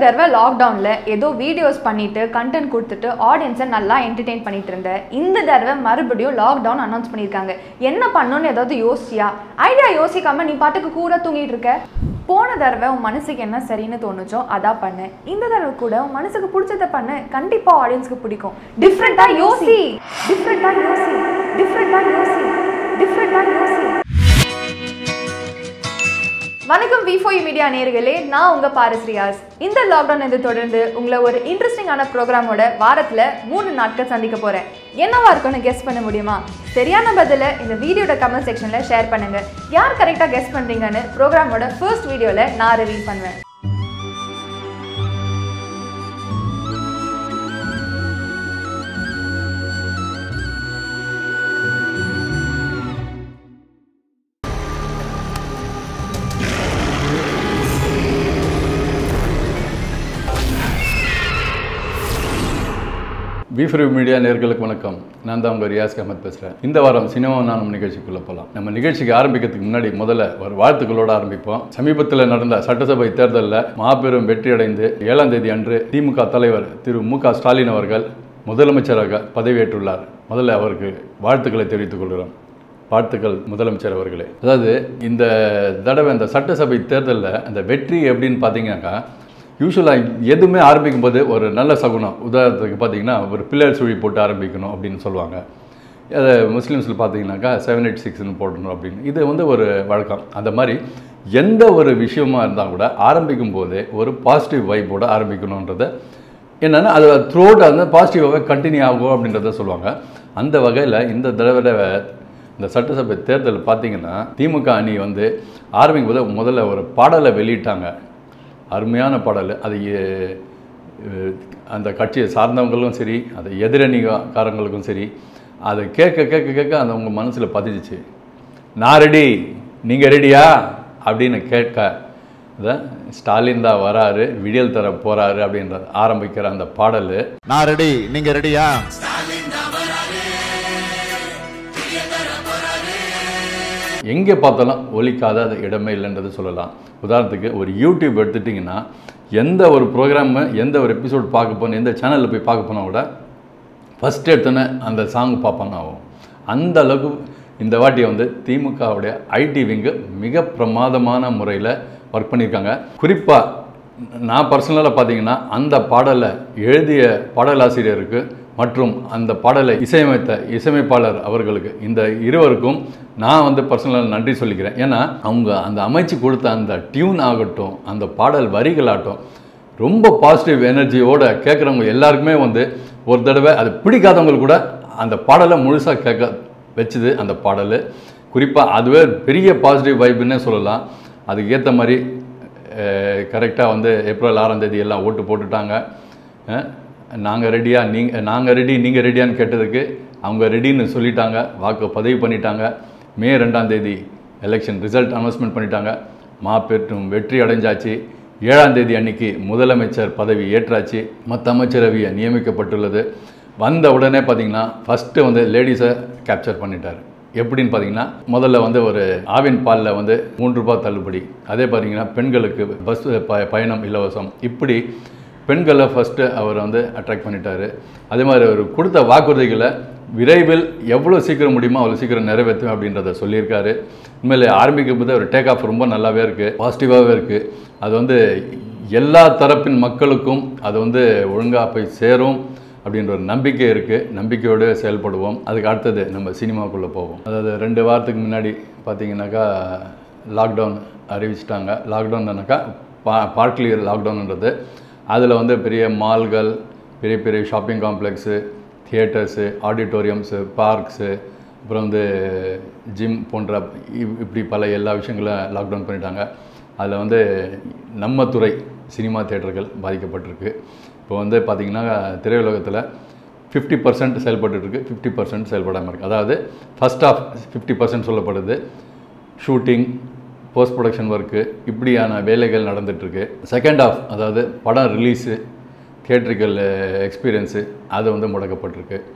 தடவை லாக்டவுனில் ஏதோ வீடியோஸ் பண்ணிட்டு கண்டென்ட் கொடுத்துட்டு ஆடியன்ஸை நல்லா என்டர்டெயின் பண்ணிட்டு இருந்தேன் இந்த தடவை மறுபடியும் லாக்டவுன் அனௌன்ஸ் பண்ணியிருக்காங்க என்ன பண்ணணும்னு ஏதாவது யோசிச்சியா ஐடியா யோசிக்காம நீ பாட்டுக்கு கூட தூங்கிட்டு இருக்க போன தடவை உன் மனசுக்கு என்ன சரின்னு தோணுச்சோ அதான் பண்ணு இந்த தடவை கூட உன் மனசுக்கு பிடிச்சத பண்ணு கண்டிப்பா ஆடியன்ஸ்க்கு பிடிக்கும் டிஃப்ரெண்டா யோசி டிஃப்ரெண்டா யோசி டிஃப்ரெண்டா யோசி டிஃப்ரெண்டா யோசி வணக்கம் வி ஃபோர் மீடியா நேர்களே நான் உங்க பாரிஸ் ரியாஸ் இந்த லாக்டவுன் இது தொடர்ந்து உங்களை ஒரு இன்ட்ரெஸ்டிங்கான ப்ரோக்ராமோட வாரத்துல மூணு நாட்கள் சந்திக்க போறேன் என்னவா இருக்கும்னு கெஸ் பண்ண முடியுமா சரியான பதில இந்த வீடியோட கமெண்ட் செக்ஷன்ல ஷேர் பண்ணுங்க யார் கரெக்டா கெஸ் பண்றீங்கன்னு ப்ரோக்ராமோட ஃபர்ஸ்ட் வீடியோல நான் ரிவீல் பண்ணுவேன் பீஃப்ரிவ் மீடியா நேர்களுக்கு வணக்கம் நான் தான் உங்கள் ரியாஸ் அகமத் பேசுகிறேன் இந்த வாரம் சினிமா நானும் நிகழ்ச்சிக்குள்ளே போகலாம் நம்ம நிகழ்ச்சிக்கு ஆரம்பிக்கிறதுக்கு முன்னாடி முதல்ல ஒரு வாழ்த்துக்களோடு ஆரம்பிப்போம் சமீபத்தில் நடந்த சட்டசபை தேர்தலில் மாபெரும் வெற்றியடைந்து ஏழாம் தேதி அன்று திமுக தலைவர் திரு மு க ஸ்டாலின் அவர்கள் முதலமைச்சராக பதவியேற்றுள்ளார் முதல்ல அவருக்கு வாழ்த்துக்களை தெரிவித்துக் கொள்கிறோம் வாழ்த்துக்கள் முதலமைச்சர் அவர்களே அதாவது இந்த தடவை இந்த சட்டசபை தேர்தலில் அந்த வெற்றி எப்படின்னு பார்த்தீங்கன்னாக்கா யூஸ்வலாக எதுவுமே ஆரம்பிக்கும் போது ஒரு நல்ல சகுனம் உதாரணத்துக்கு பார்த்தீங்கன்னா ஒரு பில்லர் சுழி போட்டு ஆரம்பிக்கணும் அப்படின்னு சொல்லுவாங்க அதை முஸ்லீம்ஸில் பார்த்தீங்கன்னாக்கா செவன் எயிட் சிக்ஸ்னு போடணும் அப்படின்னு இது வந்து ஒரு வழக்கம் அந்த மாதிரி எந்த ஒரு விஷயமா இருந்தால் கூட ஆரம்பிக்கும் போதே ஒரு பாசிட்டிவ் வைப்போட ஆரம்பிக்கணுன்றதை என்னென்னா அது த்ரூ அவுட் அந்த பாசிட்டிவாகவே கண்டினியூ ஆகும் அப்படின்றத சொல்லுவாங்க அந்த வகையில் இந்த தடவை இந்த சட்டசபை தேர்தல் பார்த்தீங்கன்னா திமுக அணி வந்து ஆரம்பிக்கும் போது முதல்ல ஒரு பாடலை வெளியிட்டாங்க அருமையான பாடல் அது எ- எ- அந்த கட்சியை சார்ந்தவங்களும் சரி அது எதிரணிகாரங்களுக்கும் சரி அதை கேட்க கேட்க கேட்க அந்த உங்கள் மனசில் பதிஞ்சிச்சு நான் ரெடி நீங்கள் ரெடியா அப்படின்னு கேட்க அதான் ஸ்டாலின் தான் வராரு விடியல் தர போகிறாரு அப்படின்ற ஆரம்பிக்கிற அந்த பாடல் நான் ரெடி நீங்க ரெடியா எங்கே பார்த்தாலும் ஒலிக்காத அது இடமே இல்லைன்றது சொல்லலாம் உதாரணத்துக்கு ஒரு யூடியூப் எடுத்துட்டிங்கன்னா எந்த ஒரு ப்ரோக்ராமு எந்த ஒரு எபிசோட் பார்க்க போன எந்த சேனலில் போய் பார்க்க போனால் கூட ஃபஸ்ட் எடுத்தோன்னே அந்த சாங் பார்ப்பாங்க ஆகும் அந்த அளவுக்கு இந்த வாட்டி வந்து திமுகவுடைய ஐடி விங்கு மிக பிரமாதமான முறையில் ஒர்க் பண்ணியிருக்காங்க குறிப்பாக நான் பர்சனலாக பார்த்தீங்கன்னா அந்த பாடலை எழுதிய பாடலாசிரியருக்கு மற்றும் அந்த பாடலை இசையமைத்த இசையமைப்பாளர் அவர்களுக்கு இந்த இருவருக்கும் நான் வந்து பர்சனலாக நன்றி சொல்லிக்கிறேன் ஏன்னா அவங்க அந்த அமைச்சு கொடுத்த அந்த டியூன் ஆகட்டும் அந்த பாடல் வரிகளாகட்டும் ரொம்ப பாசிட்டிவ் எனர்ஜியோட கேட்குறவங்க எல்லாருக்குமே வந்து ஒரு தடவை அது பிடிக்காதவங்களுக்கு கூட அந்த பாடலை முழுசாக கேட்க வச்சுது அந்த பாடல் குறிப்பாக அதுவே பெரிய பாசிட்டிவ் வைப்புன்னே சொல்லலாம் அதுக்கு ஏற்ற மாதிரி கரெக்டாக வந்து ஏப்ரல் ஆறாம் தேதி எல்லாம் ஓட்டு போட்டுட்டாங்க நாங்கள் ரெடியா நீங்கள் நாங்கள் ரெடி நீங்கள் ரெடியான்னு கேட்டதுக்கு அவங்க ரெடின்னு சொல்லிட்டாங்க வாக்கு பதிவு பண்ணிட்டாங்க மே ரெண்டாம் தேதி எலெக்ஷன் ரிசல்ட் அனௌன்ஸ்மெண்ட் பண்ணிட்டாங்க மாபெரும் வெற்றி அடைஞ்சாச்சு ஏழாம் தேதி அன்னைக்கு முதலமைச்சர் பதவி ஏற்றாச்சு மற்ற அமைச்சரவையை நியமிக்கப்பட்டுள்ளது வந்த உடனே பார்த்தீங்கன்னா ஃபஸ்ட்டு வந்து லேடிஸை கேப்சர் பண்ணிட்டார் எப்படின்னு பார்த்தீங்கன்னா முதல்ல வந்து ஒரு ஆவின் பாலில் வந்து மூன்று ரூபாய் தள்ளுபடி அதே பார்த்தீங்கன்னா பெண்களுக்கு பஸ் ப பயணம் இலவசம் இப்படி பெண்களை ஃபஸ்ட்டு அவர் வந்து அட்ராக்ட் பண்ணிட்டாரு அதே மாதிரி அவர் கொடுத்த வாக்குறுதிகளை விரைவில் எவ்வளோ சீக்கிரம் முடியுமோ அவ்வளோ சீக்கிரம் நிறைவேற்றும் அப்படின்றத சொல்லியிருக்காரு உண்மையிலே ஆரம்பிக்கும் போது ஒரு டேக் ஆஃப் ரொம்ப நல்லாவே இருக்குது பாசிட்டிவாகவே இருக்குது அது வந்து எல்லா தரப்பின் மக்களுக்கும் அது வந்து ஒழுங்காக போய் சேரும் அப்படின்ற ஒரு நம்பிக்கை இருக்குது நம்பிக்கையோடு செயல்படுவோம் அதுக்கு அடுத்தது நம்ம சினிமாக்குள்ளே போவோம் அதாவது ரெண்டு வாரத்துக்கு முன்னாடி பார்த்தீங்கன்னாக்கா லாக்டவுன் அறிவிச்சிட்டாங்க லாக்டவுன்னாக்கா பா பார்ட்லி லாக்டவுன்ன்றது அதில் வந்து பெரிய மால்கள் பெரிய பெரிய shopping complex theatres auditoriums parks அப்புறம் வந்து ஜிம் போன்ற இப்- இப்படி பல எல்லா விஷயங்களும் லாக்டவுன் பண்ணிட்டாங்க அதில் வந்து நம்ம துறை சினிமா தியேட்டர்கள் பாதிக்கப்பட்டிருக்கு இப்போ வந்து பார்த்திங்கன்னா திரையுலகத்தில் ஃபிஃப்டி பர்சன்ட் செயல்பட்டுருக்கு ஃபிஃப்டி பர்சன்ட் செயல்படாமல் இருக்குது அதாவது ஃபஸ்ட் ஆஃப் ஃபிஃப்டி பர்சன்ட் சொல்லப்படுது ஷூட்டிங் போஸ்ட் ப்ரொடக்ஷன் ஒர்க்கு இப்படியான வேலைகள் நடந்துகிட்ருக்கு செகண்ட் ஆஃப் அதாவது படம் ரிலீஸு தியேட்ரிக்கல் எக்ஸ்பீரியன்ஸு அது வந்து முடக்கப்பட்டிருக்கு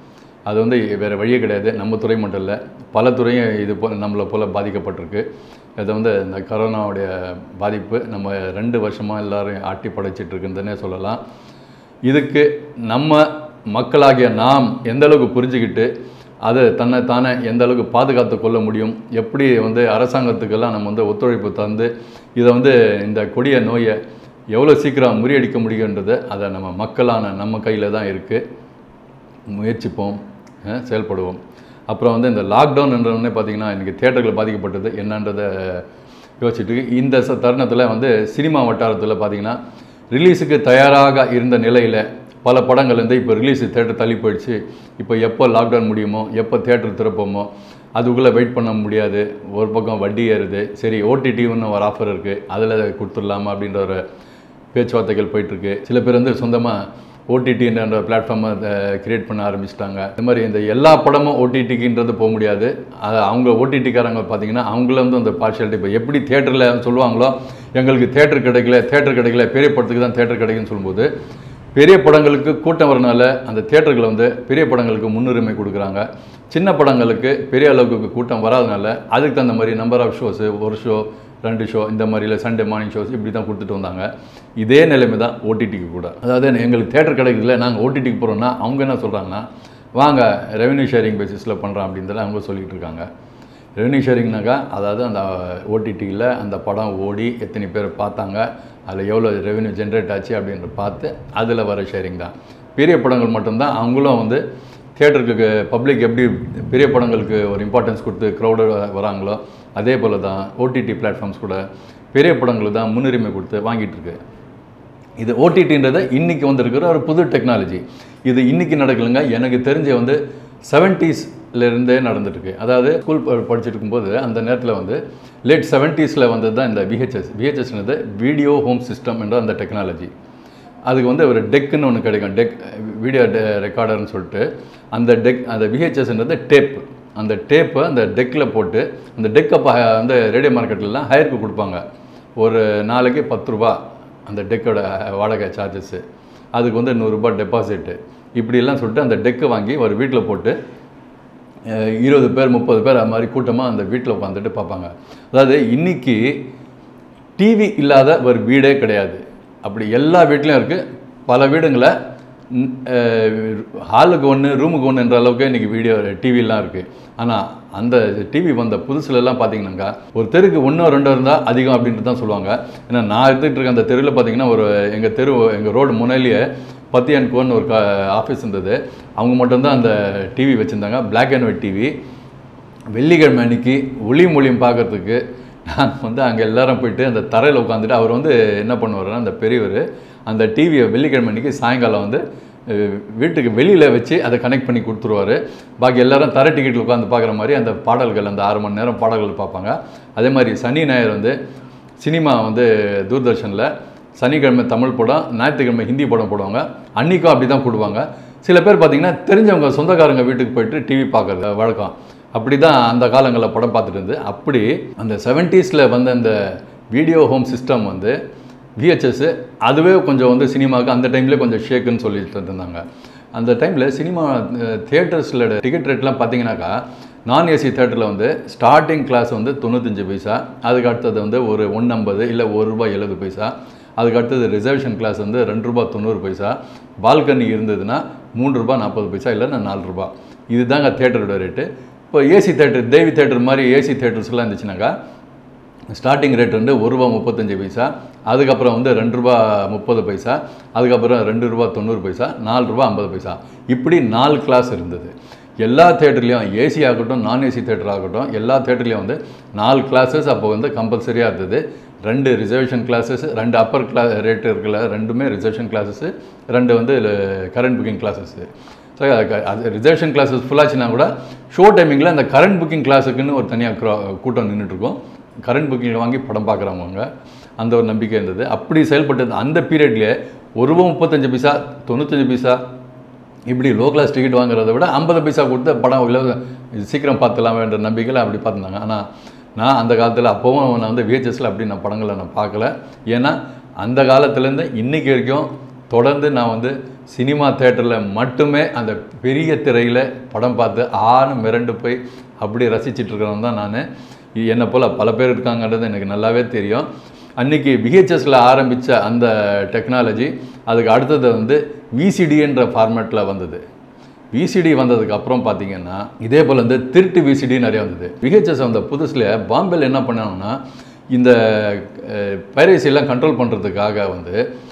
அது வந்து வேறு வழியே கிடையாது நம்ம துறை மட்டும் இல்லை பல துறையும் இது போ நம்மளை போல் பாதிக்கப்பட்டிருக்கு அது வந்து இந்த கரோனாவுடைய பாதிப்பு நம்ம ரெண்டு வருஷமாக எல்லாரும் ஆட்டி படைச்சிட்டு இருக்குதுன்னே சொல்லலாம் இதுக்கு நம்ம மக்களாகிய நாம் எந்த அளவுக்கு புரிஞ்சுக்கிட்டு அதை தன்னை தானே எந்த அளவுக்கு பாதுகாத்து கொள்ள முடியும் எப்படி வந்து அரசாங்கத்துக்கெல்லாம் நம்ம வந்து ஒத்துழைப்பு தந்து இதை வந்து இந்த கொடிய நோயை எவ்வளோ சீக்கிரம் முறியடிக்க முடியுன்றதை அதை நம்ம மக்களான நம்ம கையில் தான் இருக்குது முயற்சிப்போம் அஹ், செயல்படுவோம் அப்புறம் வந்து இந்த லாக்டவுன் என்றவொடனே பார்த்தீங்கன்னா இன்றைக்கி தியேட்டர்கள் பாதிக்கப்பட்டது என்னன்றதை யோசிச்சுட்டு இருக்கு. இந்த ச தருணத்தில் வந்து சினிமா வட்டாரத்தில் பார்த்தீங்கன்னா ரிலீஸுக்கு தயாராக இருந்த நிலையில் பல படங்கள் வந்து இப்போ ரிலீஸ் தேட்டர் தள்ளி போயிடுச்சு இப்போ எப்போ லாக்டவுன் முடியுமோ எப்போ தேட்டர் திறப்போமோ அதுக்குள்ளே வெயிட் பண்ண முடியாது ஒரு பக்கம் வட்டி ஏறுது சரி ஓடிடின்னு ஒரு ஆஃபர் இருக்குது அதில் கொடுத்துடலாமா அப்படின்ற ஒரு பேச்சுவார்த்தைகள் போயிட்டுருக்கு சில பேர் வந்து சொந்தமாக ஓடிடின்ற பிளாட்ஃபார்மை கிரியேட் பண்ண ஆரம்பிச்சிட்டாங்க இந்த மாதிரி இந்த எல்லா படமும் ஓடிடிக்குன்றது போக முடியாது அது அவங்க ஓடிடிக்காரங்க பார்த்தீங்கன்னா அவங்கள வந்து அந்த பார்ஷியாலிட்டி இப்போ எப்படி தேட்டரில் சொல்லுவாங்களோ எங்களுக்கு தேட்டர் கிடைக்கல தேட்டர் கிடைக்கல பெரிய படத்துக்கு தான் தேட்டர் கிடைக்குன்னு சொல்லும்போது பெரிய படங்களுக்கு கூட்டம் வரனால அந்த தேட்டர்களை வந்து பெரிய படங்களுக்கு முன்னுரிமை கொடுக்குறாங்க சின்ன படங்களுக்கு பெரிய அளவுக்கு கூட்டம் வராதனால அதுக்கு தகுந்த மாதிரி நம்பர் ஆஃப் ஷோஸு ஒரு ஷோ ரெண்டு ஷோ இந்த மாதிரி இல்லை சண்டே மார்னிங் ஷோஸ் இப்படி தான் கொடுத்துட்டு வந்தாங்க இதே நிலைமை தான் ஓடிடிக்கு கூட அதாவது எங்களுக்கு தேட்டர் கிடைக்குதுல நாங்கள் ஓடிடிக்கு போகிறோம்னா அவங்க என்ன சொல்கிறாங்கன்னா வாங்க ரெவென்யூ ஷேரிங் பேசிஸில் பண்ணுறோம் அப்படின்றத அவங்க சொல்லிகிட்டு இருக்காங்க ரெவென்யூ ஷேரிங்னாக்கா அதாவது அந்த ஓடிடியில் அந்த படம் ஓடி எத்தனை பேர் பார்த்தாங்க அதில் எவ்வளோ ரெவென்யூ ஜென்ரேட் ஆச்சு அப்படின்ற பார்த்து அதில் வர ஷேரிங் தான் பெரிய படங்கள் மட்டும்தான் அவங்களும் வந்து தியேட்டருக்கு பப்ளிக் எப்படி பெரிய படங்களுக்கு ஒரு இம்பார்ட்டன்ஸ் கொடுத்து க்ரௌடு வராங்களோ அதே போல் தான் ஓடிடி பிளாட்ஃபார்ம்ஸ் கூட பெரிய படங்களுக்கு தான் முன்னுரிமை கொடுத்து வாங்கிட்டு இருக்கு இது ஓடிடின்றதை இன்றைக்கி வந்திருக்கிற ஒரு புது டெக்னாலஜி இது இன்றைக்கி நடக்கலைங்க எனக்கு தெரிஞ்ச வந்து செவன்ட்டீஸ்லேருந்தே நடந்துட்டுருக்கு அதாவது ஸ்கூல் படிச்சுட்டு இருக்கும்போது அந்த நேரத்தில் வந்து லேட் செவன்ட்டீஸில் வந்தது தான் இந்த விஹெச்எஸ் விஹெச்எஸ்ன்றது வீடியோ ஹோம் சிஸ்டம் என்ற அந்த டெக்னாலஜி அதுக்கு வந்து ஒரு டெக்குன்னு ஒன்று கிடைக்கும் டெக் வீடியோ ரெக்கார்டர்னு சொல்லிட்டு அந்த டெக் அந்த விஹெச்எஸ்ன்றது டேப் அந்த டேப்பை அந்த டெக்கில் போட்டு அந்த டெக்கை ப வந்து ரேடியோ மார்க்கெட்லலாம் ஹையருக்கு கொடுப்பாங்க ஒரு நாளைக்கு பத்து ரூபா அந்த டெக்கோட வாடகை சார்ஜஸ்ஸு அதுக்கு வந்து நூறுரூபா டெபாசிட்டு இப்படியெல்லாம் சொல்லிட்டு அந்த டெக்கை வாங்கி ஒரு வீட்டில் போட்டு அஹ், இருபது பேர் முப்பது பேர் அது மாதிரி கூட்டமாக அந்த வீட்டில் உட்காந்துட்டு பார்ப்பாங்க அதாவது இன்னைக்கு டிவி இல்லாத ஒரு வீடே கிடையாது அப்படி எல்லா வீட்லேயும் இருக்குது பல வீடுங்களை ஹாலுக்கு ஒன்று ரூமுக்கு ஒன்று என்ற அளவுக்கு இன்றைக்கி வீடியோ டிவிலாம் இருக்குது ஆனால் அந்த டிவி வந்த புதுசுலலாம் பார்த்தீங்கன்னாக்கா ஒரு தெருக்கு ஒன்றோ ரெண்டோ இருந்தால் அதிகம் அப்படின்ட்டு தான் சொல்லுவாங்க ஏன்னா நான் இருந்துகிட்டு இருக்க அந்த தெருவில் பார்த்தீங்கன்னா ஒரு எங்கள் தெரு எங்கள் ரோடு முனையிலேயே பத்தி அண்ட் கோன்னு ஒரு கா ஆஃபீஸ் இருந்தது அவங்க மட்டும்தான் அந்த டிவி வச்சுருந்தாங்க Black அண்ட் ஒயிட் டிவி வெள்ளிக்கிழமை அன்னைக்கு ஒளி மொழியும் பார்க்கறதுக்கு நான் வந்து அங்கே எல்லாரும் போயிட்டு அந்த தரையில் உட்காந்துட்டு அவர் வந்து என்ன பண்ணுவாருன்னா அந்த பெரியவர் அந்த டிவியை வெள்ளிக்கிழமை அன்னைக்கு சாயங்காலம் வந்து அஹ், வீட்டுக்கு வெளியில் வச்சு அதை கனெக்ட் பண்ணி கொடுத்துருவாரு பாக்கி எல்லாரும் தரை டிக்கெட்டில் உட்காந்து பார்க்குற மாதிரி அந்த பாடல்கள் அந்த ஆறு மணி நேரம் பாடல்கள் பார்ப்பாங்க அதே மாதிரி சனி ஞாயிறு வந்து சினிமா வந்து தூர்தர்ஷனில் சனிக்கிழமை தமிழ் படம் ஞாயிற்றுக்கிழமை ஹிந்தி படம் போடுவாங்க அன்றைக்கும் அப்படி தான் போடுவாங்க சில பேர் பார்த்தீங்கன்னா தெரிஞ்சவங்க சொந்தக்காரங்க வீட்டுக்கு போயிட்டு டிவி பார்க்குறது வழக்கம் அப்படி தான் அந்த காலங்களில் படம் பார்த்துட்டு இருந்து அப்படி அந்த செவன்ட்டீஸில் வந்த அந்த வீடியோ ஹோம் சிஸ்டம் வந்து விஹெச்எஸ் அதுவே கொஞ்சம் வந்து சினிமாவுக்கு அந்த டைம்லேயே கொஞ்சம் ஷேக்குன்னு சொல்லிட்டு இருந்தாங்க அந்த டைமில் சினிமா தியேட்டர்ஸில் டிக்கெட் ரேட்லாம் பார்த்தீங்கன்னாக்கா நான் ஏசி தேட்டரில் வந்து ஸ்டார்டிங் கிளாஸ் வந்து தொண்ணூத்தஞ்சு பைசா அதுக்கு அடுத்தது வந்து ஒரு ஒன் ஐம்பது இல்லை ஒரு ரூபாய் எழுபது பைசா அதுக்கு அடுத்தது ரிசர்வேஷன் கிளாஸ் வந்து ரெண்டு ரூபாய் தொண்ணூறு பைசா பால்கனி இருந்ததுன்னா மூணு ரூபாய் நாற்பது பைசா இல்லைன்னா நாலு ரூபாய் இதுதாங்க தேட்டரோட ரேட்டு இப்போ ஏசி தேட்டர் தேவி தேட்டர் மாதிரி ஏசி தேட்டர்ஸ்லாம் இருந்துச்சுனாக்கா ஸ்டார்டிங் ரேட் வந்து ஒரு ரூபா முப்பத்தஞ்சு பைசா அதுக்கப்புறம் வந்து ரெண்டு ரூபா முப்பது பைசா அதுக்கப்புறம் ரெண்டு ரூபா தொண்ணூறு பைசா நாலு ரூபா ஐம்பது பைசா இப்படி நாலு கிளாஸ் இருந்தது எல்லா தேட்டர்லேயும் ஏசி ஆகட்டும் நான் ஏசி தேட்டர் ஆகட்டும் எல்லா தேட்டர்லேயும் வந்து நாலு கிளாஸஸ் அப்போ வந்து கம்பல்சரியாக இருந்தது ரெண்டு ரிசர்வேஷன் கிளாஸஸ் ரெண்டு அப்பர் கிளா ரேட் இருக்குல்ல ரெண்டுமே ரிசர்வேஷன் கிளாஸஸ் ரெண்டு வந்து கரண்ட் புக்கிங் கிளாஸஸ் ஸோ அது ரிசர்வேஷன் கிளாஸஸ் ஃபுல்லாச்சுன்னா கூட ஷோ டைமிங்கில் அந்த கரண்ட் புக்கிங் கிளாஸுக்குன்னு ஒரு தனியாக கூட்டம் நின்றுட்டுருக்கோம் கரண்ட் புக்கிங்கில் வாங்கி படம் பார்க்குறவங்க அந்த ஒரு நம்பிக்கை இருந்தது அப்படி செயல்பட்டது அந்த பீரியட்லேயே ஒரு ரூபா முப்பத்தஞ்சு பைசா தொண்ணூத்தஞ்சு பைசா இப்படி லோ கிளாஸ் டிக்கெட் வாங்குறத விட ஐம்பது பைசா கொடுத்து படம் இல்லை சீக்கிரம் பார்த்துலாம் என்ற நம்பிக்கையில் அப்படி பார்த்துருந்தாங்க ஆனால் நான் அந்த காலத்தில் அப்போவும் நான் வந்து விஹெச்எஸில் அப்படி நான் படங்களை நான் பார்க்கல ஏன்னா அந்த காலத்துலேருந்து இன்றைக்கி வரைக்கும் தொடர்ந்து நான் வந்து சினிமா தேட்டரில் மட்டுமே அந்த பெரிய திரையில் படம் பார்த்து ஆன மிரண்டு போய் அப்படி ரசிச்சிட்டு இருக்கிறவன் தான் நான் என்னை போல் பல பேர் இருக்காங்கன்றது எனக்கு நல்லாவே தெரியும் அன்னைக்கு விஹெச்எஸ்ல ஆரம்பித்த அந்த டெக்னாலஜி அதுக்கு அடுத்தது வந்து விசிடின்ற ஃபார்மேட்டில் வந்தது விசிடி வந்ததுக்கு அப்புறம் பார்த்தீங்கன்னா இதே போல் வந்து திருட்டு விசிடி நிறைய வந்தது விஹெச்எஸ் வந்த புதுசில் பாம்பேல என்ன பண்ணாங்கன்னா இந்த பைரசி எல்லாம் கண்ட்ரோல் பண்ணுறதுக்காக வந்து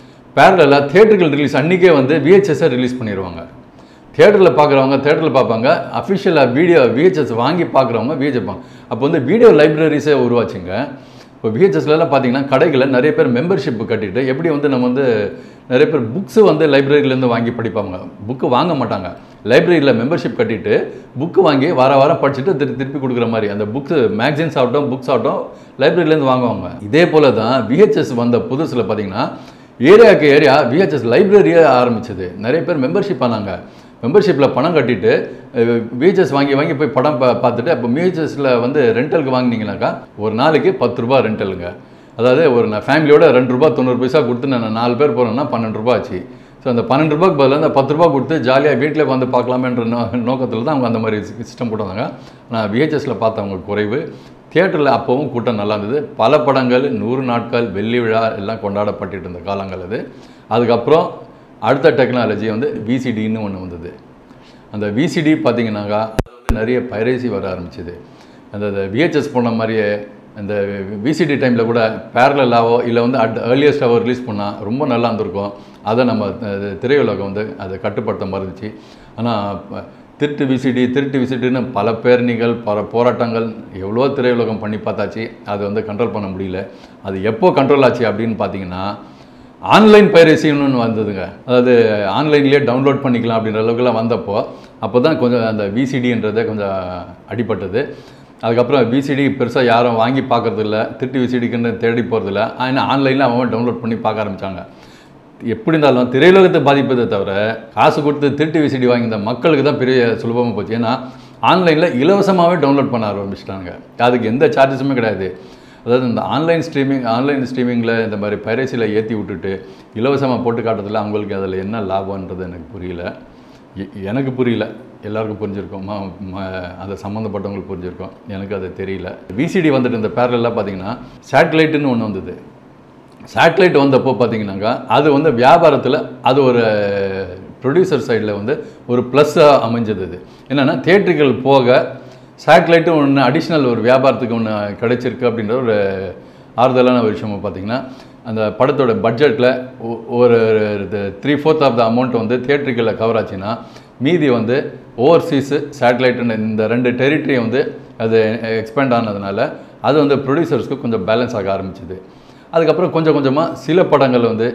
பேரலாக தேட்டர்கள் ரிலீஸ் அன்றைக்கே வந்து விஹெச்எஸ்ஸை ரிலீஸ் பண்ணிடுவாங்க தேட்டரில் பார்க்குறவங்க தேட்டரில் பார்ப்பாங்க அஃபிஷியலாக வீடியோ விஹெச்எஸ் வாங்கி பார்க்குறவங்க விஹெச்எஸ் அப்போ வந்து வீடியோ லைப்ரரிஸே உருவாச்சுங்க இப்போ விஹெச்எஸ்லாம் பார்த்தீங்கன்னா கடைகளில் நிறைய பேர் மெம்பர்ஷிப் கட்டிட்டு எப்படி வந்து நம்ம வந்து நிறைய பேர் புக்ஸு வந்து லைப்ரரியிலேருந்து வாங்கி படிப்பாங்க புக்கு வாங்க மாட்டாங்க லைப்ரரியில் மெம்பர்ஷிப் கட்டிட்டு புக்கு வாங்கி வார வாரம் படிச்சுட்டு திருப்பி திருப்பி கொடுக்குற மாதிரி அந்த புக்ஸ் மேக்சின்ஸ் ஆகட்டும் புக்ஸ் ஆகட்டும் லைப்ரரியிலேருந்து வாங்குவாங்க இதே போல தான் விஹெச்எஸ் வந்த புதுசில் பார்த்தீங்கன்னா ஏரியாவுக்கு ஏரியா விஹெச்எஸ் லைப்ரரியே ஆரம்பிச்சது நிறைய பேர் மெம்பர்ஷிப் ஆனாங்க மெம்பர்ஷிப்பில் பணம் கட்டிட்டு விஹெச்எஸ் வாங்கி வாங்கி போய் படம் பா பார்த்துட்டு அப்போ விஹெச்எஸில் வந்து ரெண்டலுக்கு வாங்கினீங்கனாக்கா ஒரு நாளைக்கு பத்து ரூபா ரெண்டலுங்க அதாவது ஒரு நான் ஃபேமிலியோட ரெண்டு ரூபா தொண்ணூறு பைசா கொடுத்து நான் நாலு பேர் போகிறேன்னா பன்னெண்டு ரூபா ஆச்சு ஸோ அந்த பன்னெண்டு ரூபாய்க்கு பதிலாக அந்த பத்து ரூபா கொடுத்து ஜாலியாக வீட்டில் வந்து பார்க்கலாமேன்ற நோ நோக்கத்தில் தான் அவங்க அந்த மாதிரி சிஸ்டம் போட்டு வந்தாங்க நான் விஹெச்எஸில் பார்த்தவங்க குறைவு தியேட்டரில் அப்போவும் கூட்டம் நல்லா இருந்தது பல படங்கள் நூறு நாட்கள் வெள்ளி விழா எல்லாம் கொண்டாடப்பட்டுட்டு இருந்த காலங்கள் அது அதுக்கப்புறம் அடுத்த டெக்னாலஜி வந்து விசிடின்னு ஒன்று வந்தது அந்த விசிடி பார்த்தீங்கன்னாக்கா அது வந்து நிறைய பைரேசி வர ஆரம்பிச்சது அந்த விஹெச்எஸ் போன மாதிரியே அந்த விசிடி டைமில் கூட பேரலாவோ இல்லை வந்து அட் ஏர்லியஸ்டாவோ ரிலீஸ் பண்ணால் ரொம்ப நல்லா இருந்திருக்கும் அதை நம்ம அஹ், திரையுலகம் வந்து அதை கட்டுப்படுத்த மறந்துச்சு ஆனால் திருட்டு விசிடி திருட்டு விசிடின்னு பல பேரணிகள் பல போராட்டங்கள் எவ்வளோ திரையுலகம் பண்ணி பார்த்தாச்சு அதை வந்து கண்ட்ரோல் பண்ண முடியல அது எப்போ கண்ட்ரோல் ஆச்சு அப்படின்னு பார்த்தீங்கன்னா ஆன்லைன் பைரசின்னு ஒன்று வந்ததுங்க அதாவது ஆன்லைன்லேயே டவுன்லோட் பண்ணிக்கலாம் அப்படின்ற அளவுக்குலாம் வந்தப்போ அப்போ தான் கொஞ்சம் அந்த விசிடின்றதே கொஞ்சம் அடிபட்டது அதுக்கப்புறம் விசிடி பெருசாக யாரும் வாங்கி பார்க்கறதில்ல திருட்டு விசிடிக்குன்னு தேடி போகிறதில்ல ஆனால் ஆன்லைனில் அவன் டவுன்லோட் பண்ணி பார்க்க ஆரம்பித்தாங்க எப்படி இருந்தாலும் திரையுலகத்தை பாதிப்பதை தவிர காசு கொடுத்து திருட்டு விசிடி வாங்கியிருந்த மக்களுக்கு தான் பெரிய சுலபமாக போச்சு ஏன்னா ஆன்லைனில் இலவசமாகவே டவுன்லோட் பண்ண ஆரம்பிச்சிட்டாங்க அதுக்கு எந்த சார்ஜஸுமே கிடையாது அதாவது இந்த ஆன்லைன் ஸ்ட்ரீமிங் ஆன்லைன் ஸ்ட்ரீமிங்கில் இந்த மாதிரி பைரசியில் ஏற்றி விட்டுட்டு இலவசமாக போட்டு காட்டுறதுல அவங்களுக்கு அதில் என்ன லாபம்ன்றது எனக்கு புரியல எ- எனக்கு புரியல எல்லாருக்கும் புரிஞ்சிருக்கும் ம ம- அதை சம்மந்தப்பட்டவங்களுக்கு புரிஞ்சிருக்கும் எனக்கு அது தெரியல விசிடி வந்துட்டு இந்த பேரலாம் பார்த்தீங்கன்னா சேட்டலைட்டுன்னு ஒன்று வந்தது சேட்டலைட் வந்தப்போ பார்த்தீங்கன்னாக்கா அது வந்து வியாபாரத்தில் அது ஒரு ப்ரொடியூசர் சைடில் வந்து ஒரு ப்ளஸ்ஸாக அமைஞ்சது இது என்னென்னா தேட்டர்கள் போக சேட்டலைட்டும் ஒன்று அடிஷ்னல் ஒரு வியாபாரத்துக்கு ஒன்று கிடைச்சிருக்கு அப்படின்ற ஒரு ஆறுதலான ஒரு விஷயமா பார்த்தீங்கன்னா அந்த படத்தோட பட்ஜெட்டில் ஒரு three fourth of the amount வந்து தியேட்டர்களில் கவர் ஆச்சுன்னா மீதி வந்து ஓவர்சீஸு சேட்டலைட்டுன்னு இந்த ரெண்டு டெரிட்டரியை வந்து அது எக்ஸ்பேண்ட் ஆனதுனால அது வந்து ப்ரொடியூசர்ஸ்க்கு கொஞ்சம் பேலன்ஸ் ஆக ஆரம்பிச்சுது அதுக்கப்புறம் கொஞ்சம் கொஞ்சமாக சில படங்கள் வந்து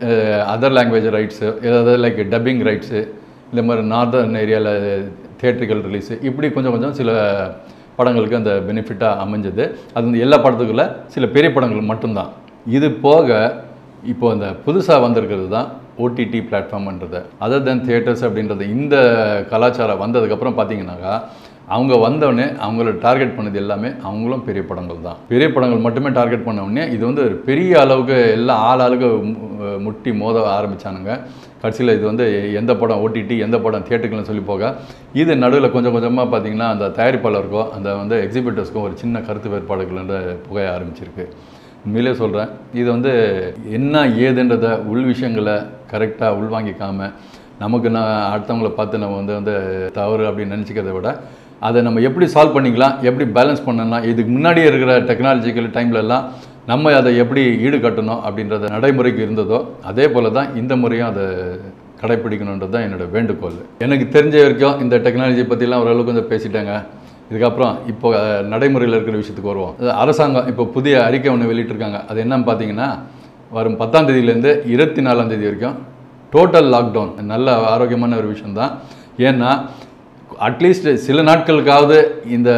அதர் லாங்குவேஜ் ரைட்ஸு ஏதாவது லைக் டப்பிங் ரைட்ஸு இந்த மாதிரி நார்தர்ன் ஏரியாவில் தியேட்டர்கள் ரிலீஸு இப்படி கொஞ்சம் கொஞ்சம் சில படங்களுக்கு அந்த பெனிஃபிட்டாக அமைஞ்சது அது வந்து எல்லா படத்துக்குள்ள சில பெரிய படங்கள் மட்டும்தான் இது போக இப்போ அந்த புதுசாக வந்திருக்கிறது தான் ஓடிடி பிளாட்ஃபார்ம்ன்றது அதர் தென் தியேட்டர்ஸ் அப்படின்றது இந்த கலாச்சாரம் வந்ததுக்கப்புறம் பார்த்தீங்கன்னாக்கா அவங்க வந்தவுடனே அவங்கள டார்கெட் பண்ணது எல்லாமே அவங்களும் பெரிய படங்கள் தான் பெரிய படங்கள் மட்டுமே டார்கெட் பண்ண உடனே இது வந்து ஒரு பெரிய அளவுக்கு எல்லாம் ஆள் ஆளுக்கு மு- முட்டி மோத ஆரம்பிச்சானுங்க கடைசியில் இது வந்து எந்த படம் ஓடிடி எந்த படம் தியேட்டர்கள்னு சொல்லி போக இது நடுவில் கொஞ்சம் கொஞ்சமாக பார்த்தீங்கன்னா அந்த தயாரிப்பாளருக்கோ அந்த வந்து எக்ஸிபிட்டர்ஸ்க்கும் ஒரு சின்ன கருத்து வேறுபாடுகள் வந்து புகைய ஆரம்பிச்சிருக்கு உண்மையிலே சொல்கிறேன் இது வந்து என்ன ஏதுன்றத உள் விஷயங்களை கரெக்டாக உள்வாங்கிக்காம நமக்கு நான் அடுத்தவங்கள பார்த்து நம்ம வந்து வந்து தவறு அப்படின்னு நினச்சிக்கிறத விட அதை நம்ம எப்படி சால்வ் பண்ணிக்கலாம் எப்படி பேலன்ஸ் பண்ணலாம் இதுக்கு முன்னாடி இருக்கிற டெக்னாலஜிக்கல் டைம்லலாம் நம்ம அதை எப்படி ஈடுகட்டணும் அப்படின்றத நடைமுறைக்கு இருந்ததோ அதே போல தான் இந்த முறையும் அதை கடைப்பிடிக்கணுன்றது தான் என்னோட வேண்டுகோள் எனக்கு தெரிஞ்ச வரைக்கும் இந்த டெக்னாலஜி பற்றிலாம் ஓரளவுக்கு கொஞ்சம் பேசிட்டாங்க இதுக்கப்புறம் இப்போ அஹ், நடைமுறையில் இருக்கிற விஷயத்துக்கு வருவோம் அது அரசாங்கம் இப்போ புதிய அறிக்கை ஒன்று வெளியிட்டிருக்காங்க அது என்னன்னு பார்த்தீங்கன்னா வரும் பத்தாம் தேதியிலேருந்து இருபத்தி நாலாம் தேதி வரைக்கும் டோட்டல் லாக்டவுன் நல்ல ஆரோக்கியமான ஒரு விஷயம்தான் ஏன்னா அட்லீஸ்ட் சில நாட்களுக்காவது இந்த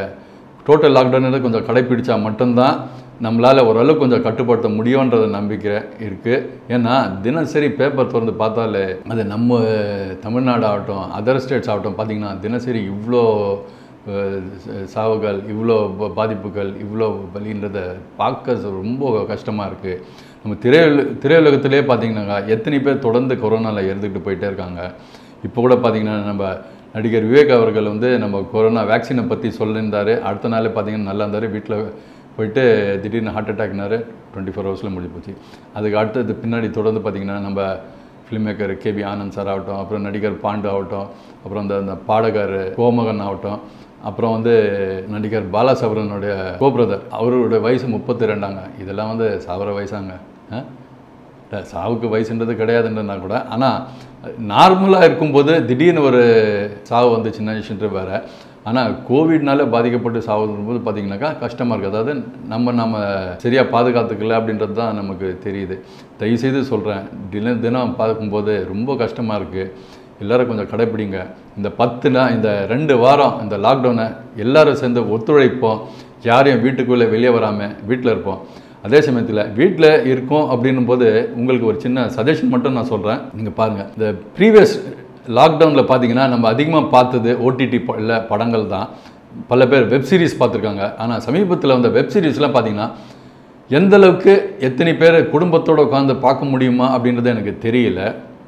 டோட்டல் லாக்டவுன் கொஞ்சம் கடைப்பிடிச்சா மட்டும்தான் நம்மளால் ஓரளவுக்கு கொஞ்சம் கட்டுப்படுத்த முடியுன்ற நம்பிக்கை இருக்குது ஏன்னா தினசரி பேப்பர் திறந்து பார்த்தாலே அது நம்ம தமிழ்நாடு ஆகட்டும் அதர் ஸ்டேட்ஸ் ஆகட்டும் பார்த்திங்கன்னா தினசரி இவ்வளோ அஹ், ச- சாவுகள் இவ்வளோ ப- பாதிப்புகள் இவ்வளோ வலின்றத பார்க்க ச- ரொம்ப கஷ்டமாக இருக்குது நம்ம திரையுல திரையுலகத்திலே பார்த்தீங்கன்னாக்கா எத்தனை பேர் தொடர்ந்து கொரோனாவில் இறந்துக்கிட்டு போயிட்டே இருக்காங்க இப்போ கூட பார்த்தீங்கன்னா நம்ம நடிகர் விவேக் அவர்கள் வந்து நம்ம கொரோனா வேக்சினை பற்றி சொல்லியிருந்தாரு அடுத்த நாளே பார்த்தீங்கன்னா நல்லா இருந்தார் வீட்டில் போயிட்டு திடீர்னு ஹார்ட் அட்டாக்னாரு டுவெண்ட்டி ஃபோர் ஹவர்ஸில் முடிஞ்சு போச்சு அதுக்கு அடுத்தது பின்னாடி தொடர்ந்து பார்த்தீங்கன்னா நம்ம film maker KP Anand sir ஆகட்டும் அப்புறம் நடிகர் பாண்டு ஆகட்டும் அப்புறம் அந்த அந்த பாடகர் கோமகன் ஆகட்டும் அப்புறம் வந்து நடிகர் பாலாசபரனுடைய கோபிரதர் அவரோட வயசு முப்பத்தி ரெண்டாங்க இதெல்லாம் வந்து சாவர வயசாங்க ஆ? இல்ல, சாவுக்கு வயசுன்றது கிடையாதுன்றனா கூட ஆனால் நார்மலாக இருக்கும்போது திடீர்னு ஒரு சாவு வந்துச்சுன்னா விஷயன்றது வேறு ஆனால் கோவிட்னால பாதிக்கப்பட்டு சாவும்போது பார்த்தீங்கன்னாக்கா கஷ்டமாக இருக்குது அதாவது நம்ம நம்ம சரியாக பாதுகாத்துக்கல அப்படின்றது தான் நமக்கு தெரியுது தயவுசெய்து சொல்கிறேன் தினம் தினம் பார்க்கும்போது ரொம்ப கஷ்டமாக இருக்குது எல்லாரும் கொஞ்சம் கடைப்பிடிங்க இந்த பத்து நாள் இந்த ரெண்டு வாரம் இந்த லாக்டவுனை எல்லாரும் சேர்ந்து ஒத்துழைப்போம் யாரையும் வீட்டுக்குள்ளே வெளியே வராமல் வீட்டில் இருப்போம் அதே சமயத்தில் வீட்டில் இருக்கோம் அப்படின்னும் போது உங்களுக்கு ஒரு சின்ன சஜஷன் மட்டும் நான் சொல்கிறேன் நீங்கள் பாருங்கள் இந்த ப்ரீவியஸ் லாக்டவுனில் பார்த்தீங்கன்னா நம்ம அதிகமாக பார்த்தது ஓடிடி இல்லை படங்கள் தான் பல பேர் வெப் சீரிஸ் பார்த்துருக்காங்க ஆனால் சமீபத்தில் வந்த வெப் சீரிஸ்லாம் பார்த்தீங்கன்னா எந்த அளவுக்கு எத்தனை பேர் குடும்பத்தோடு உட்காந்து பார்க்க முடியுமா அப்படின்றது எனக்கு தெரியல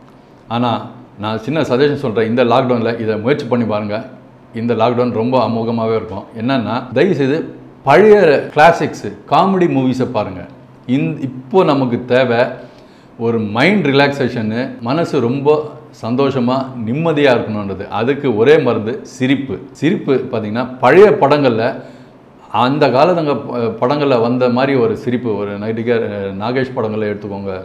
ஆனால் நான் சின்ன சஜஷன் சொல்கிறேன் இந்த லாக்டவுனில் இதை முயற்சி பண்ணி பாருங்கள் இந்த லாக்டவுன் ரொம்ப அமோகமாகவே இருக்கும் என்னென்னா தயவுசெய்து பழைய கிளாசிக்ஸு காமெடி மூவிஸை பாருங்கள் இந் இப்போ நமக்கு தேவை ஒரு மைண்ட் ரிலாக்ஸேஷனு மனசு ரொம்ப சந்தோஷமாக நிம்மதியாக இருக்கணுன்றது அதுக்கு ஒரே மருந்து சிரிப்பு சிரிப்பு பார்த்திங்கன்னா பழைய படங்களில் அந்த காலத்தங்க படங்களில் வந்த மாதிரி ஒரு சிரிப்பு ஒரு நடிகர் அஹ், நாகேஷ் படங்களை எடுத்துக்கோங்க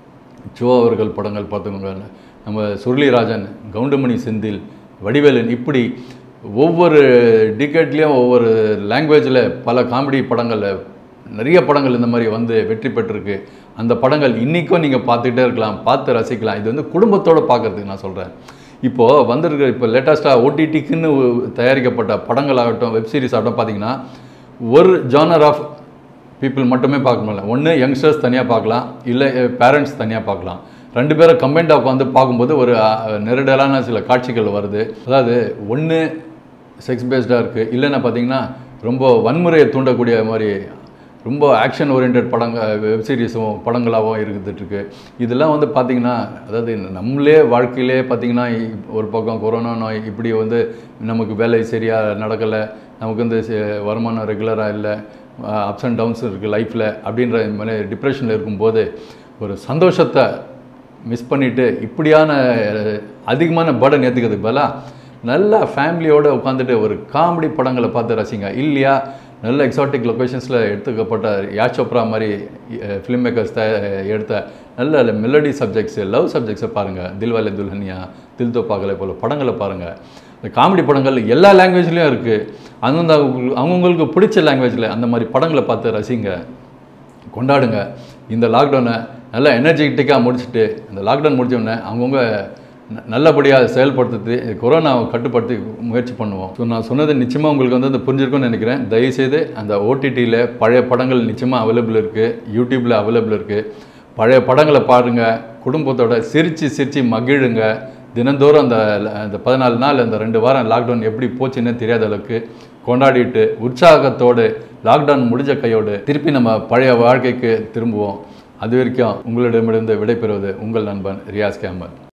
ஜோ அவர்கள் படங்கள் பார்த்துக்கோங்க நம்ம சுருளிராஜன் கவுண்டமணி செந்தில் வடிவேலன் இப்படி ஒவ்வொரு டிக்கெட்லேயும் ஒவ்வொரு லாங்குவேஜில் பல காமெடி படங்களில் நிறைய படங்கள் இந்த மாதிரி வந்து வெற்றி பெற்றிருக்கு அந்த படங்கள் இன்றைக்கும் நீங்கள் பார்த்துக்கிட்டே இருக்கலாம் பார்த்து ரசிக்கலாம் இது வந்து குடும்பத்தோடு பார்க்குறதுக்கு நான் சொல்கிறேன் இப்போது வந்திருக்கிற இப்போ லேட்டஸ்ட்டாக ஓடிடிக்குன்னு தயாரிக்கப்பட்ட படங்களாகட்டும் வெப் சீரிஸ் ஆகட்டும் பார்த்தீங்கன்னா ஒரு ஜானர் ஆஃப் பீப்புள் மட்டுமே பார்க்க முடியல ஒன்று யங்ஸ்டர்ஸ் தனியாக பார்க்கலாம் இல்லை பேரண்ட்ஸ் தனியாக பார்க்கலாம் ரெண்டு பேரும் கம்பைண்டாக உட்காந்து பார்க்கும்போது ஒரு அஹ், நெருடலான சில காட்சிகள் வருது அதாவது ஒன்று செக்ஸ் பேஸ்டாக இருக்குது இல்லைன்னா பார்த்தீங்கன்னா ரொம்ப வன்முறையை தூண்டக்கூடிய மாதிரி ரொம்ப ஆக்ஷன் ஓரியன்ட் படங்க வெப் சீரிஸும் படங்களாகவும் இருந்துகிட்ருக்கு இதெல்லாம் வந்து பார்த்திங்கன்னா அதாவது நம்மளே வாழ்க்கையிலே பார்த்திங்கன்னா இப்- ஒரு பக்கம் கொரோனா நோய் இப்படி வந்து நமக்கு வேலை சரியாக நடக்கலை நமக்கு வந்து ச- வருமானம் ரெகுலராக இல்லை அப்ஸ் அண்ட் டவுன்ஸ் இருக்குது லைஃப்பில் அப்படின்ற மாதிரி டிப்ரெஷனில் இருக்கும்போது ஒரு சந்தோஷத்தை மிஸ் பண்ணிவிட்டு இப்படியான அஹ், அதிகமான பர்டன் ஏற்றுக்கிறதுக்கு பதிலாக நல்லா ஃபேமிலியோடு உட்காந்துட்டு ஒரு காமெடி படங்களை பார்த்து ரசிங்க இல்லையா நல்ல எக்ஸாட்டிக் லொக்கேஷன்ஸில் எடுத்துக்கப்பட்ட யா சோப்ரா மாதிரி ஃபிலிம் மேக்கர்ஸ் எடுத்த நல்ல மெலடி சப்ஜெக்ட்ஸு லவ் சப்ஜெக்ட்ஸை பாருங்கள் தில்வாலே துல்ஹனியா தில் தோ பாகலை போல் படங்களை பாருங்கள் இந்த காமெடி படங்கள் எல்லா லாங்குவேஜ்லேயும் இருக்குது அந்தந்த அவங்களுக்கு- அவங்கவுங்களுக்கு பிடிச்ச லாங்குவேஜில் அந்த மாதிரி படங்களை பார்த்து ரசிங்க கொண்டாடுங்க இந்த லாக்டவுனை நல்லா எனர்ஜெட்டிக்காக முடிச்சுட்டு இந்த லாக்டவுன் முடிச்ச உடனே அவங்கவுங்க ந- நல்லபடியாக செயல்படுத்தி கொரோனாவை கட்டுப்படுத்தி முயற்சி பண்ணுவோம் ஸோ நான் சொன்னது நிச்சயமாக உங்களுக்கு வந்து அது புரிஞ்சிருக்கும்னு நினைக்கிறேன் தயவுசெய்து அந்த ஓடிடியில் பழைய படங்கள் நிச்சயமாக அவைலபிள் இருக்குது யூடியூப்பில் அவைலபிள் இருக்குது பழைய படங்களை பாருங்கள் குடும்பத்தோட சிரித்து சிரித்து மகிழுங்க தினந்தோறும் அந்த அந்த பதினாலு நாள் அந்த ரெண்டு வாரம் லாக்டவுன் எப்படி போச்சுன்னே தெரியாத அளவுக்கு கொண்டாடிட்டு உற்சாகத்தோடு லாக்டவுன் முடிஞ்ச கையோடு திருப்பி நம்ம பழைய வாழ்க்கைக்கு திரும்புவோம் அது வரைக்கும் உங்களிடமிருந்து விடைபெறுவது உங்கள் நண்பன் ரியாஸ் கேமல்